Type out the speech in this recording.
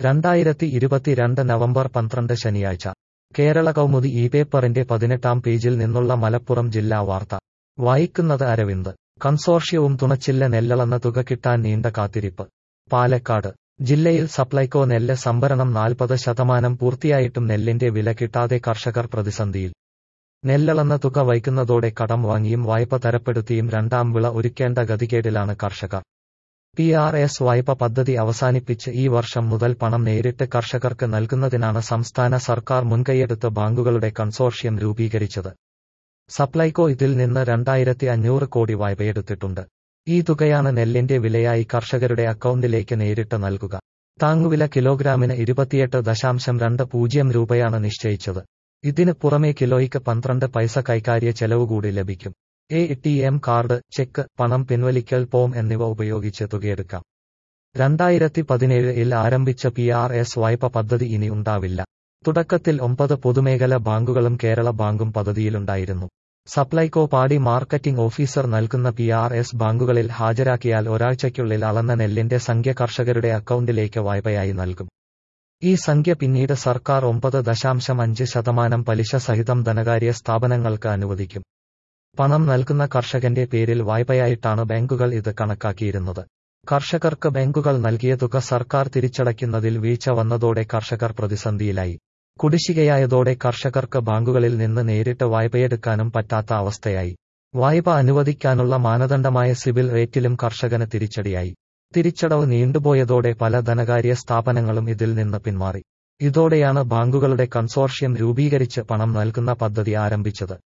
രണ്ടായിരത്തി ഇരുപത്തിരണ്ട് നവംബർ പന്ത്രണ്ട് ശനിയാഴ്ച കേരള കൗമുദി ഈ പേപ്പറിന്റെ പതിനെട്ടാം പേജിൽ നിന്നുള്ള മലപ്പുറം ജില്ലാ വാർത്ത വായിക്കുന്നത് അരവിന്ദ് കൺസോർഷ്യവും തുണച്ചില്ല നെല്ലളന്ന തുക കിട്ടാൻ നീണ്ട കാത്തിരിപ്പ് പാലക്കാട് ജില്ലയിൽ സപ്ലൈകോ നെല്ല് സംഭരണം നാൽപ്പത് ശതമാനം പൂർത്തിയായിട്ടും നെല്ലിന്റെ വില കിട്ടാതെ കർഷകർ പ്രതിസന്ധിയിൽ നെല്ലളന്ന തുക വൈകുന്നതോടെ കടം വാങ്ങിയും വായ്പ തരപ്പെടുത്തിയും രണ്ടാം വിള ഒരുക്കേണ്ട ഗതികേടിലാണ് കർഷകർ പി ആർ എസ് വായ്പ പദ്ധതി അവസാനിപ്പിച്ച് ഈ വർഷം മുതൽ പണം നേരിട്ട് കർഷകർക്ക് നൽകുന്നതിനാണ് സംസ്ഥാന സർക്കാർ മുൻകൈയെടുത്ത് ബാങ്കുകളുടെ കൺസോർഷ്യം രൂപീകരിച്ചത് സപ്ലൈകോ ഇതിൽ നിന്ന് രണ്ടായിരത്തി അഞ്ഞൂറ് കോടി വായ്പയെടുത്തിട്ടുണ്ട് ഈ തുകയാണ് നെല്ലിന്റെ വിലയായി കർഷകരുടെ അക്കൗണ്ടിലേക്ക് നേരിട്ട് നൽകുക താങ്ങുവില കിലോഗ്രാമിന് ഇരുപത്തിയെട്ട് ദശാംശം രണ്ട് പൂജ്യം രൂപയാണ് നിശ്ചയിച്ചത് ഇതിന് പുറമെ കിലോയ്ക്ക് പന്ത്രണ്ട് പൈസ കൈകാര്യ ചെലവ് കൂടി ലഭിക്കും A T M card cheque പണം പിൻവലിക്കൽ ഫോം എന്നിവ ഉപയോഗിച്ച് തുകയെടുക്കാം രണ്ടായിരത്തി പതിനേഴിൽ ആരംഭിച്ച പി ആർ എസ് വായ്പ പദ്ധതി ഇനി ഉണ്ടാവില്ല തുടക്കത്തിൽ ഒമ്പത് പൊതുമേഖല ബാങ്കുകളും കേരള ബാങ്കും പദ്ധതിയിലുണ്ടായിരുന്നു സപ്ലൈകോ പാടി മാർക്കറ്റിംഗ് ഓഫീസർ നൽകുന്ന പി ആർ എസ് ബാങ്കുകളിൽ ഹാജരാക്കിയാൽ ഒരാഴ്ചയ്ക്കുള്ളിൽ അളന്ന നെല്ലിന്റെ സംഖ്യ കർഷകരുടെ അക്കൗണ്ടിലേക്ക് വായ്പയായി നൽകും ഈ സംഖ്യ പിന്നീട് സർക്കാർ ഒമ്പത് ദശാംശം അഞ്ച് ശതമാനം പലിശ സഹിതം ധനകാര്യ സ്ഥാപനങ്ങൾക്ക് അനുവദിക്കും പണം നൽകുന്ന കർഷകന്റെ പേരിൽ വായ്പയായിട്ടാണ് ബാങ്കുകൾ ഇത് കണക്കാക്കിയിരുന്നത് കർഷകർക്ക് ബാങ്കുകൾ നൽകിയ തുക സർക്കാർ തിരിച്ചടയ്ക്കുന്നതിൽ വീഴ്ച വന്നതോടെ കർഷകർ പ്രതിസന്ധിയിലായി കുടിശ്ശികയായതോടെ കർഷകർക്ക് ബാങ്കുകളിൽ നിന്ന് നേരിട്ട് വായ്പയെടുക്കാനും പറ്റാത്ത അവസ്ഥയായി വായ്പ അനുവദിക്കാനുള്ള മാനദണ്ഡമായ സിവിൽ റേറ്റിലും കർഷകന് തിരിച്ചടിയായി തിരിച്ചടവ് നീണ്ടുപോയതോടെ പല ധനകാര്യ സ്ഥാപനങ്ങളും ഇതിൽ നിന്ന് പിന്മാറി ഇതോടെയാണ് ബാങ്കുകളുടെ കൺസോർഷ്യം രൂപീകരിച്ച് പണം നൽകുന്ന പദ്ധതി ആരംഭിച്ചത്